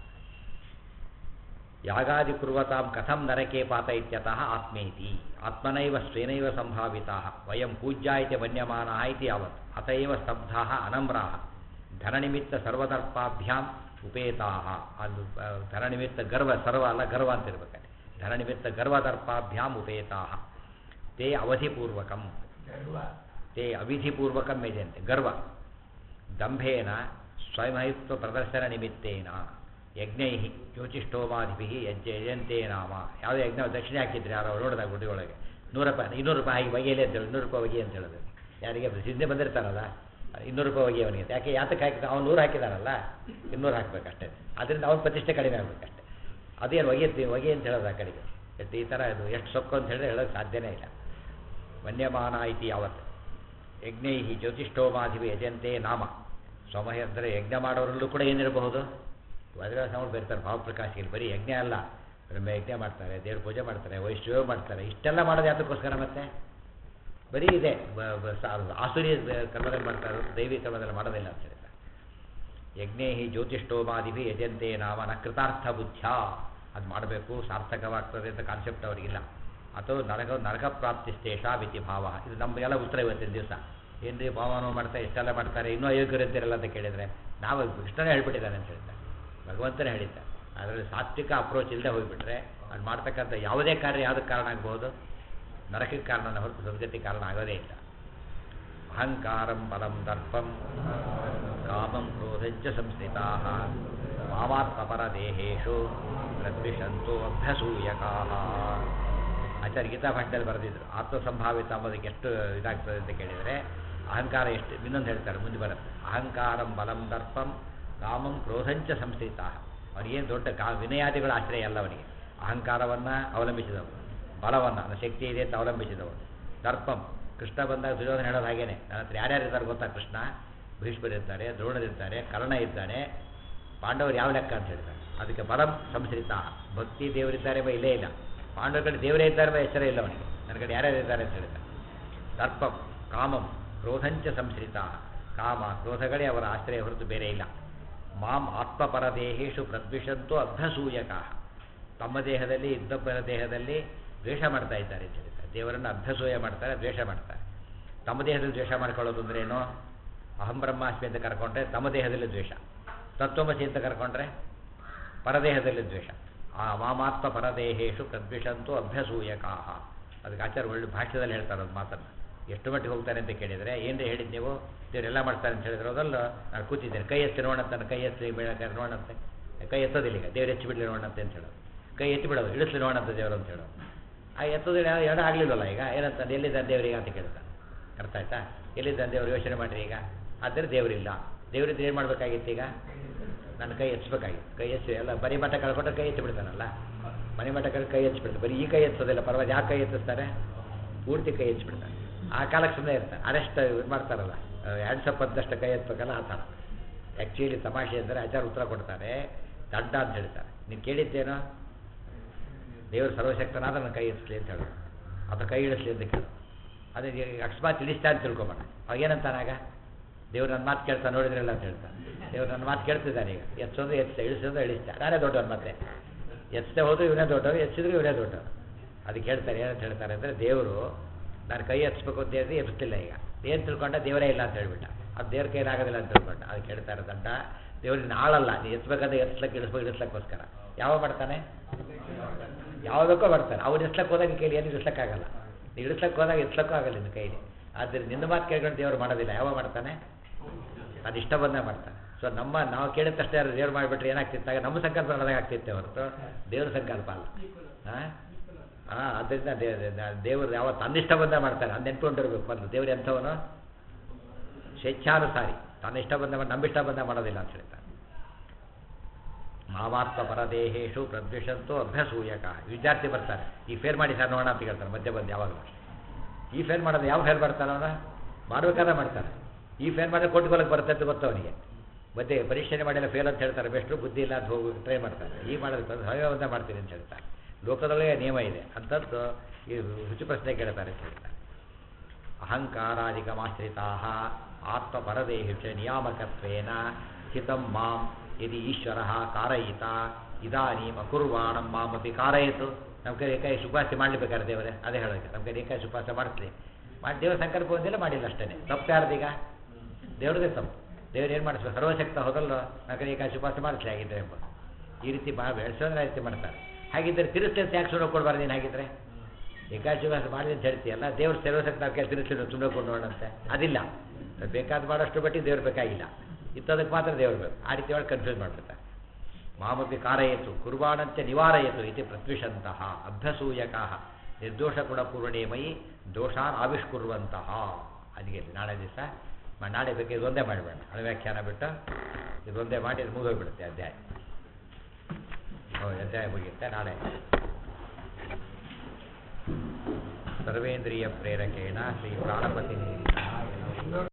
ಯಾಗಾದಿ ಕುರ್ವತಾಂ ಕಥಂ ನರಕೆ ಪಾತ ಇತ್ಯತಃ ಆತ್ಮೇತಿ ಆತ್ಮನೈವ ಸ್ವೇನೈವ ಸಂಭಾವಿತಾ ವಯಂ ಪೂಜ್ಯ ಇತಿ ಮನ್ಯಮಾನ ಇತಿ ಯಾವತ್ ಅತ ಏವ ಸ್ತಬ್ಧಾ ಅನಮ್ರಾ ಧನನಿಮಿತ್ತ ಸರ್ವದರ್ಪಾಭ್ಯಾಂ ಉಪೇತಾ ಅದು ಆ, ಧನನಿಮಿತ್ತ ಗರ್ವ ಸರ್ವ ಅಲ್ಲ ಗರ್ವ ಅಂತ ಇರ್ಬೇಕಾದ್ರೆ ಧನನಿಮಿತ್ತ ಗರ್ವದರ್ಪಾಭ್ಯಾಂ ಉಪೇತಾ ತೇ ಅವಧಿಪೂರ್ವಕಂ ತೇ ಅವಿಧಿಪೂರ್ವಕಂ ಯಜಂತೆ ಗರ್ವ ದಂಭೇನ ಸ್ವಯಂಹಿತ್ವ ಪ್ರದರ್ಶನ ನಿಮಿತ್ತೇನ ಯಜ್ಞೈ ಜ್ಯೋತಿಷ್ಠೋಮಾಧಿಭಿ ಯಜ್ಜ ಯಜಂತೆ ನಾಮ ಯಾವುದೇ ಯಜ್ಞ ದಕ್ಷಿಣೆ ಹಾಕಿದ್ರೆ ಯಾರೋ ನೋಡಿದಾಗ ಗುಡಿ ಒಳಗೆ ನೂರು ರೂಪಾಯಿ ಇನ್ನೂರು ರೂಪಾಯಿ ಹಾಕಿ ಬಗೆಯಲಿ ಅಂತ ಹೇಳಿ ಇನ್ನೂರು ರೂಪಾಯಿ ಬಗೆ ಅಂತ ಹೇಳಿದ್ರು ಯಾರಿಗೆ ಸಿದ್ಧೆ ಬಂದಿರ್ತಾರಲ್ಲ ಇನ್ನೂರು ರೂಪಾಯಿ ಬಗೆ ಅವನಿಗೆ ಯಾಕೆ ಯಾತಕ್ಕೆ ಹಾಕಿ ಅವ್ನು ನೂರು ಹಾಕಿದಾರಲ್ಲ ಇನ್ನೂರು ಹಾಕ್ಬೇಕಷ್ಟೇ ಅದರಿಂದ ಅವನ ಪ್ರತಿಷ್ಠೆ ಕಡಿಮೆ ಆಗಬೇಕಷ್ಟೇ ಅದೇನು ಒಗೆಯುತ್ತಿ ಒಗೆ ಅಂತ ಹೇಳೋದು ಆ ಕಡೆಗೆ ಎಷ್ಟು ಈ ಥರ ಇದು ಎಷ್ಟು ಸೊಕ್ಕು ಅಂತ ಹೇಳಿದ್ರೆ ಹೇಳೋಕ್ಕೆ ಸಾಧ್ಯನೇ ಇಲ್ಲ ವನ್ಯಮಾನ ಇತಿ ಯಾವತ್ತು ಯಜ್ಞೈ ಜ್ಯೋತಿಷ್ಠೋಮಾಧಿವಿ ಯಜಂತೆ ನಾಮ ಸಮಯ ಅಂದರೆ ಯಜ್ಞ ಮಾಡೋರಲ್ಲೂ ಕೂಡ ಏನಿರಬಹುದು ಮದುವೆ ಸಾಮೂರು ಬರ್ತಾರೆ ಭಾವಪ್ರಕಾಶಿಗೆ ಬರೀ ಯಜ್ಞ ಅಲ್ಲ ಬ್ರಹ್ಮ ಯಜ್ಞ ಮಾಡ್ತಾರೆ ದೇವ್ರ ಪೂಜೆ ಮಾಡ್ತಾರೆ ವೈಷ್ಣವ ಮಾಡ್ತಾರೆ ಇಷ್ಟೆಲ್ಲ ಮಾಡೋದು ಯಾತಕ್ಕೋಸ್ಕರ ಮತ್ತೆ ಬರೀ ಇದೆ ಬ- ಬ- ಸಾ- ಆಸುರಿ ಕರ್ಮದಲ್ಲಿ ಮಾಡ್ತಾರೆ ದೈವಿ ಕರ್ಮದಲ್ಲಿ ಮಾಡೋದಿಲ್ಲ ಅಂತ ಹೇಳ್ತಾರೆ ಯಜ್ಞೇ ಜ್ಯೋತಿಷ್ಠೋಮಾದಿಭಿ ಯಜಂತೆ ನಾಮ ನ ಕೃತಾರ್ಥ ಬುದ್ಧ್ಯ ಅದು ಮಾಡಬೇಕು ಸಾರ್ಥಕವಾಗ್ತದೆ ಅಂತ ಕಾನ್ಸೆಪ್ಟ್ ಅವರಿಗಿಲ್ಲ ಅಥವಾ ನರಕ ನರಕ ಪ್ರಾಪ್ತಿಸ್ತೇಷ ವಿತಿ ಭಾವ ಇದು ನಮಗೆಲ್ಲ ಉತ್ತರ ಇವತ್ತಿನ ದಿವಸ ಏನ್ರಿ ಭಾವನೋ ಮಾಡ್ತಾರೆ ಇಷ್ಟೆಲ್ಲ ಮಾಡ್ತಾರೆ ಇನ್ನೂ ಅಯೋಗ್ಯರಿದ್ದೀರಲ್ಲ ಅಂತ ಕೇಳಿದರೆ ನಾವು ಕೃಷ್ಣನೇ ಹೇಳ್ಬಿಟ್ಟಿದ್ದಾನೆ ಅಂತ ಹೇಳ್ತಾರೆ ಭಗವಂತನೇ ಹೇಳಿದ್ದ ಅದರಲ್ಲಿ ಸಾತ್ವಿಕ ಅಪ್ರೋಚ್ ಇಲ್ಲದೆ ಹೋಗಿಬಿಟ್ರೆ ಅದು ಮಾಡ್ತಕ್ಕಂಥ ಯಾವುದೇ ಕಾರ್ಯ ಯಾವುದಕ್ಕೆ ಕಾರಣ ಆಗ್ಬೋದು ನರಕಕ್ಕೆ ಕಾರಣನ ಹೊರತು ಸದ್ಗತಿ ಕಾರಣ ಆಗೋದೇ ಇಲ್ಲ ಅಹಂಕಾರಂ ಬಲಂ ದರ್ಪಂ ಕಾಮಂ ಕ್ರೋಧಂಚ ಸಂಸ್ಥಿತಾ ಮಾಮಾತ್ಮಪರದೇಹೇಶು ಪ್ರದ್ವಿಷಂತು ಅಭ್ಯಸೂಯಕಾ ಆಚಾರ್ಯ ಗೀತಾ ಭಾಷೆಯಲ್ಲಿ ಬರೆದಿದ್ರು ಆತ್ಮಸಂಭಾವಿತ ಅಂಬೋದಕ್ಕೆ ಎಷ್ಟು ಇದಾಗ್ತದೆ ಅಂತ ಕೇಳಿದರೆ ಅಹಂಕಾರ ಎಷ್ಟು ಇನ್ನೊಂದು ಹೇಳ್ತಾರೆ ಮುಂದೆ ಬರುತ್ತೆ ಅಹಂಕಾರಂ ಬಲಂ ದರ್ಪಂ ಕಾಮಂ ಕ್ರೋಧಂಚ ಸಂಸ್ಥಿತ ಅವನಿಗೇನು ದೊಡ್ಡ ಕಾ ವಿನಯಾದಿಗಳ ಆಶ್ರಯ ಅಲ್ಲ ಅವನಿಗೆ ಅಹಂಕಾರವನ್ನು ಅವಲಂಬಿಸಿದವು ಬಲವನ್ನು ನನ್ನ ಶಕ್ತಿ ಇದೆ ಅಂತ ಅವಲಂಬಿಸಿದವು ದರ್ಪಂ ಕೃಷ್ಣ ಬಂದಾಗ ದುರ್ಯೋಧನ ಹೇಳೋದು ಹಾಗೇನೆ ನನ್ನ ಹತ್ರ ಯಾರ್ಯಾರು ಇರ್ತಾರೆ ಗೊತ್ತಾ ಕೃಷ್ಣ ಭೀಷ್ಮರಿರ್ತಾರೆ ದ್ರೋಣರಿರ್ತಾರೆ ಕರ್ಣ ಇದ್ದಾನೆ ಪಾಂಡವರು ಯಾವ ಲೆಕ್ಕ ಅಂತ ಹೇಳ್ತಾರೆ ಅದಕ್ಕೆ ಬಲಂ ಸಂಶ್ರಿತ ಭಕ್ತಿ ದೇವರಿದ್ದಾರೆ ಬೈ ಇಲ್ಲೇ ಇಲ್ಲ ಪಾಂಡವರ ಕಡೆ ದೇವರೇ ಇದ್ದಾರೆ ಬೈ ಎಚ್ಚರ ಇಲ್ಲ ಅವನಿಗೆ ನನ್ನ ಕಡೆ ಯಾರ್ಯಾರು ಇದ್ದಾರೆ ಅಂತ ಹೇಳ್ತಾರೆ ದರ್ಪಂ ಕಾಮಂ ಕ್ರೋಧಂಚ ಸಂಶ್ರಿತ ಕಾಮ ಕ್ರೋಧಗಳೇ ಅವರ ಆಶ್ರಯ ಹೊರತು ಬೇರೆ ಇಲ್ಲ ಮಾಂ ಆತ್ಮಪರದೇಹೇಶು ಪ್ರದ್ವಿಷಂತು ಅಭ್ಯಸೂಯಕ ತಮ್ಮ ದೇಹದಲ್ಲಿ ಇನ್ನೊಬ್ಬರ ದೇಹದಲ್ಲಿ ದ್ವೇಷ ಮಾಡ್ತಾ ಇದ್ದಾರೆ ಅಂತ ಹೇಳ್ತಾರೆ ದೇವರನ್ನು ಅಭ್ಯಸೂಯ ಮಾಡ್ತಾರೆ ದ್ವೇಷ ಮಾಡ್ತಾರೆ ತಮ್ಮ ದೇಹದಲ್ಲಿ ದ್ವೇಷ ಮಾಡ್ಕೊಳ್ಳೋದು ಅಂದ್ರೆ ಏನು ಅಹಂ ಬ್ರಹ್ಮಾಸ್ಮಿ ಅಂತ ಕರ್ಕೊಂಡ್ರೆ ತಮ್ಮ ದೇಹದಲ್ಲಿ ದ್ವೇಷ ತತ್ವಮಸಿ ಅಂತ ಕರ್ಕೊಂಡ್ರೆ ಪರದೇಹದಲ್ಲಿ ದ್ವೇಷ ಆ ಮಾಮಾತ್ಮ ಪರದೇಹೇಶು ಪ್ರದ್ವಿಷಂತು ಅಭ್ಯಸೂಯಕಾಹ ಅದಕ್ಕೆ ಆಚಾರ್ಯ ಒಳ್ಳೆ ಭಾಷ್ಯದಲ್ಲಿ ಹೇಳ್ತಾರೆ ಅದು ಮಾತನ್ನು ಎಷ್ಟು ಮಟ್ಟಿಗೆ ಹೋಗ್ತಾರೆ ಅಂತ ಕೇಳಿದರೆ ಏನ್ರಿ ಹೇಳಿದ್ದು ನೀವು ದೇವರೆಲ್ಲ ಮಾಡ್ತಾರೆ ಅಂತ ಹೇಳಿದ್ರೆ ಅದಲ್ಲ ನಾನು ಕೂತಿದ್ದೇನೆ ಕೈ ಎತ್ತಿ ನೋಡಂತ ನಾನು ಕೈ ಎತ್ತಿ ಬೀಳಕ್ಕೆ ನೋಡಂತೆ ಕೈ ಎತ್ತೋದಿಲ್ಲ ಈಗ ದೇವ್ರು ಹೆಚ್ಚು ಬಿಡಲಿ ನೋಡಂತೆ ಅಂತ ಹೇಳೋದು ಕೈ ಎತ್ತಿ ಬಿಡೋದು ಇಳಿಸ್ಲಿ ನೋಡಂತ ದೇವರು ಅಂತ ಹೇಳೋದು ಆ ಎತ್ತೋದಿಲ್ಲ ಎರಡು ಆಗಲಿಲ್ವಲ್ಲ ಈಗ ಏನಂತ ಎಲ್ಲಿದ್ದಾನೆ ದೇವರಿಗೆ ಅಂತ ಕೇಳ್ತಾನೆ ಅರ್ಥ ಆಯ್ತಾ ಎಲ್ಲಿದ್ದಾನೆ ದೇವರು ಯೋಚನೆ ಮಾಡಿರಿ ಈಗ ಆದರೆ ದೇವರಿಲ್ಲ ದೇವರಿದ್ದು ಏನು ಮಾಡಬೇಕಾಗಿತ್ತು ಈಗ ನನ್ನ ಕೈ ಎತ್ತಬೇಕಾಗಿತ್ತು ಕೈ ಎತ್ತಿ ಎಲ್ಲ ಬರೀ ಮಠ ಕಳ್ಕೊಂಡ್ರೆ ಕೈ ಎತ್ತಿ ಬಿಡ್ತಾನಲ್ಲ ಮನೆ ಮಠ ಕಡೆ ಕೈ ಎತ್ತಿ ಬಿಡ್ತಾರೆ ಬರೀ ಈ ಕೈ ಎತ್ತೋದಿಲ್ಲ ಪರವಾಗಿ ಯಾಕೆ ಕೈ ಎತ್ತಿಸ್ತಾರೆ ಪೂರ್ತಿ ಕೈ ಎತ್ತಿ ಬಿಡ್ತಾರೆ ಆ ಕಾಲಕ್ಕೆ ಸುಮ್ಮನೆ ಇರ್ತಾರೆ ಅರೆಸ್ಟ್ ಮಾಡ್ತಾರಲ್ಲ ಹ್ಯಾಂಡ್ಸಪ್ ಅಂತಷ್ಟು ಕೈ ಎತ್ತಬೇಕಲ್ಲ ಆ ಥರ ಆ್ಯಕ್ಚುಲಿ ತಮಾಷೆ ಅಂದರೆ ಆಚಾರ ಉತ್ತರ ಕೊಡ್ತಾರೆ ದಂಡ ಅಂತ ಹೇಳ್ತಾರೆ ನೀನು ಕೇಳಿದ್ದೇನೋ ದೇವರು ಸರ್ವಶಕ್ತನಾದ ನನ್ನ ಕೈ ಎತ್ತಿಸ್ಲಿ ಅಂತ ಹೇಳೋದು ಅಥವಾ ಕೈ ಇಳಿಸ್ಲಿ ಅಂತ ಕೇಳೋದು ಅದೇ ಈಗ ಅಕಸ್ಮಾತ್ ಇಳಿಸ್ತಾ ಅಂತ ತಿಳ್ಕೊಬೇಡ ಅವಾಗ ಏನಂತಾನಾಗ ದೇವ್ರು ನನ್ನ ಮಾತು ಕೇಳ್ತಾ ನೋಡಿದ್ರಲ್ಲ ಅಂತ ಹೇಳ್ತಾನೆ ದೇವ್ರು ನನ್ನ ಮಾತು ಕೇಳ್ತಿದ್ದಾನೆ ಈಗ ಎಚ್ಚೋದು ಎಚ್ಚ ಇಳಿಸೋದು ಇಳಿಸ್ತಾ ನಾನೇ ದೊಡ್ಡವನು ಮತ್ತೆ ಎಚ್ಚದೆ ಹೋದ್ರು ಇವನೇ ದೊಡ್ಡವರು ಎಚ್ಚಿದ್ರು ಇವನೇ ದೊಡ್ಡವರು ಅದಕ್ಕೆ ಹೇಳ್ತಾರೆ ಏನಂತ ಹೇಳ್ತಾರೆ ಅಂದರೆ ದೇವರು ನಾನು ಕೈ ಎತ್ತಿಸ್ಬೇಕು ಅಂತ ಹೇಳಿದ್ರೆ ಎತ್ತಿಲ್ಲ ಈಗ ಏನು ತಿಳ್ಕೊಂಡ ದೇವರೇ ಇಲ್ಲ ಅಂತ ಹೇಳ್ಬಿಟ್ಟ ಅದು ದೇವ್ರ ಕೈಲಾಗೋದಿಲ್ಲ ಅಂತ ತಿಳ್ಕೊಂಡ ಅದಕ್ಕೆ ಹೇಳ್ತಾರೆ ದಂಡ ದೇವ್ರಿಗೆ ನಾಳಲ್ಲ ನೀ ಎತ್ತಬೇಕಾದ್ರೆ ಎತ್ಸ್ಲಕ್ಕೆ ಇಳಿಸ್ಬೇಕು ಇಳಿಸ್ಲಕ್ಕೋಸ್ಕರ ಯಾವ ಮಾಡ್ತಾನೆ ಯಾವುದಕ್ಕೋ ಮಾಡ್ತಾನೆ ಅವ್ರು ಎಸ್ಲಕ್ಕೆ ಹೋದಾಗ ಕೈಲಿ ಏನು ಇಳಿಸ್ಲಕ್ಕಾಗಲ್ಲ ನೀ ಇಳಿಸ್ಲಕ್ಕೆ ಹೋದಾಗ ಎತ್ಸಕ್ಕೂ ಆಗಲ್ಲ ನಿನ್ನ ಕೈಲಿ ಆದರೆ ನಿನ್ನ ಮಾತು ಕೇಳ್ಕೊಂಡು ದೇವರು ಮಾಡೋದಿಲ್ಲ ಯಾವ ಮಾಡ್ತಾನೆ ಅದು ಇಷ್ಟ ಬಂದೇ ಮಾಡ್ತಾನೆ ಸೊ ನಮ್ಮ ನಾವು ಕೇಳಿದ ತಕ್ಷಣ ಯಾರು ದೇವ್ರು ಮಾಡಿಬಿಟ್ರೆ ಏನಾಗ್ತಿತ್ತಾಗ ನಮ್ಮ ಸಂಕಲ್ಪ ನಡೆದಾಗ ಆಗ್ತಿತ್ತೆ ಹೊರತು ದೇವ್ರ ಸಂಕಲ್ಪ ಅಲ್ಲ ಹಾಂ ಹಾಂ ಅದರಿಂದ ದೇವರು ಯಾವ ತನ್ನಿಷ್ಟ ಬಂದ ಮಾಡ್ತಾನೆ ಅದು ನೆನ್ಕೊಂಡಿರ್ಬೇಕು ಮೊದಲು ದೇವ್ರು ಎಂಥವನು ಸ್ವೇಚ್ಛಾನುಸಾರಿ ತನ್ನ ಇಷ್ಟ ಬಂದ ನಮ್ಮಿಷ್ಟ ಬಂದ ಮಾಡೋದಿಲ್ಲ ಅಂತ ಹೇಳ್ತಾನೆ ಮಾಮಾತ್ಮ ಪರದೇಹೇಶು ಪ್ರದ್ವಿಷಂತು ಅಭ್ಯಸೂಯಕ ವಿದ್ಯಾರ್ಥಿ ಬರ್ತಾರೆ ಈ ಫೇಲ್ ಮಾಡಿ ಸರ್ ನೋಡೋಣ ಅಂತ ಕೇಳ್ತಾರೆ ಮಧ್ಯೆ ಬಂದು ಯಾವಾಗಲೂ ಈ ಫೇಲ್ ಮಾಡೋದು ಯಾವ ಫೇಲ್ ಮಾಡ್ತಾನೆ ಅವನ ಮಾಡ್ಬೇಕಾದ್ರೆ ಮಾಡ್ತಾನೆ ಈ ಫೇಲ್ ಮಾಡಿದ್ರೆ ಕೊಟ್ಕೊಳಕ್ಕೆ ಬರುತ್ತೆ ಅಂತ ಗೊತ್ತು ಅವನಿಗೆ ಮತ್ತೆ ಪರೀಕ್ಷೆನೇ ಮಾಡಿಲ್ಲ ಫೇಲ್ ಅಂತ ಹೇಳ್ತಾರೆ ಬೆಸ್ಟ್ರು ಬುದ್ಧಿ ಇಲ್ಲ ಅಂತ ಹೋಗಿ ಟ್ರೈ ಮಾಡ್ತಾರೆ ಈ ಮಾಡೋದಕ್ಕೆ ಹವ್ಯವಂತ ಮಾಡ್ತೀನಿ ಅಂತ ಹೇಳ್ತಾರೆ ಲೋಕದಲ್ಲೇ ನಿಯಮ ಇದೆ ಅಂಥದ್ದು ಈ ರುಚಿ ಪ್ರಶ್ನೆ ಕೇಳ್ತಾರೆ ಅಂತ ಹೇಳ್ತಾರೆ ಅಹಂಕಾರಾಧಿಕಮಾಶ್ರಿತಾ ಆತ್ಮಪರದೇಹಿಷ ನಿಯಾಮಕತ್ವೇನ ಹಿತಂ ಮಾಂ ಯದಿ ಈಶ್ವರ ಕಾರಯಿತ ಇದಾನೀಂ ಅಕುರ್ವಾಣಂ ಮಾಮಪಿ ಕಾರಯಿತು ನಮ್ಮ ಕೈ ಏಕಾಯಿ ಸುಪಾಸೆ ಮಾಡಲೇಬೇಕಾದ್ರೆ ದೇವರೇ ಅದೇ ಹೇಳೋಕೆ ನಮ್ಮ ಕೈ ಏಕಾಯಿ ಸುಪಾಸ ಮಾಡಿಸ್ಲಿ ಮಾಡಿ ದೇವರ ಸಂಕಲ್ಪ ಹೊಂದಿಲ್ಲ ಮಾಡಿಲ್ಲ ಅಷ್ಟೇ ತಪ್ಪು ಯಾರ್ದೀಗ ದೇವ್ರದೇ ತಪ್ಪು ದೇವ್ರು ಏನು ಮಾಡಿಸ್ಬೇಕು ಸರ್ವಶಕ್ತ ಹೋದಲ್ಲ ನಮ್ಮ ಕೈ ಏಕಾಯಿ ಸುಪಾಸ ಮಾಡಿಸ್ಲಿ ಆಗಿದ್ರೆ ಎಂಬ ಈ ರೀತಿ ಮಾ ಬೆಳೆಸೋದ್ರೆ ಆ ರೀತಿ ಮಾಡ್ತಾರೆ ಹಾಗಿದ್ದರೆ ತಿರುಸ್ಲಿ ಅಂತ ಯಾಕೆ ಸುಮ್ಮನೆ ಕೊಡಬಾರ್ದು ನೀನು ಹಾಗಿದ್ರೆ ಏಕಾಶಿವಾಸ ಮಾಡಿ ಅಂತ ಹೇಳ್ತೀಯಲ್ಲ ದೇವ್ರು ಸರ್ವಶಕ್ತ ನಾವು ಕೆಲಸ ತಿರುಸ್ಲಿ ಸುಮ್ಮನೆ ಕೊಡು ನೋಡಂತೆ ಅದಿಲ್ಲ ಬೇಕಾದ ಮಾಡೋಷ್ಟು ಬಟ್ಟಿ ದೇವ್ರು ಬೇಕಾಗಿಲ್ಲ ಇತ್ತದಕ್ಕೆ ಮಾತ್ರ ದೇವ್ರು ಬೇಕು ಆ ರೀತಿ ಒಳಗೆ ಕನ್ಫ್ಯೂಸ್ ಮಾಡ್ಬಿಡ್ತಾರೆ ಮಾಮಪಿ ಕಾರಯತು ಕುರ್ಬಾಣಂತೆ ನಿವಾರಯತು ಇತಿ ಪ್ರತ್ವಿಷಂತಹ ಅಭ್ಯಸೂಯಕಃ ನಿರ್ದೋಷ ಗುಣಪೂರ್ಣೇ ಮಯಿ ದೋಷಾನ್ ಆವಿಷ್ಕುರುವಂತಹ ಅದಕ್ಕೆ ನಾಳೆ ದಿವಸ ನಾಳೆ ಬೇಕು ಇದೊಂದೇ ಮಾಡಿಬೇಡ ಅದು ವ್ಯಾಖ್ಯಾನ ಬಿಟ್ಟು ಇದೊಂದೇ ಮಾಡಿ ಇದು ಮುಗಿದೋಗ್ಬಿಡುತ್ತೆ ಅಧ್ಯಾಯ ಹೌದು ಅಧ್ಯಾಯ ಮುಗಿಯುತ್ತೆ ನಾಳೆ ಸರ್ವೇಂದ್ರಿಯ ಪ್ರೇರಕೇಣ ಶ್ರೀ ಪ್ರಾಣಪತಿ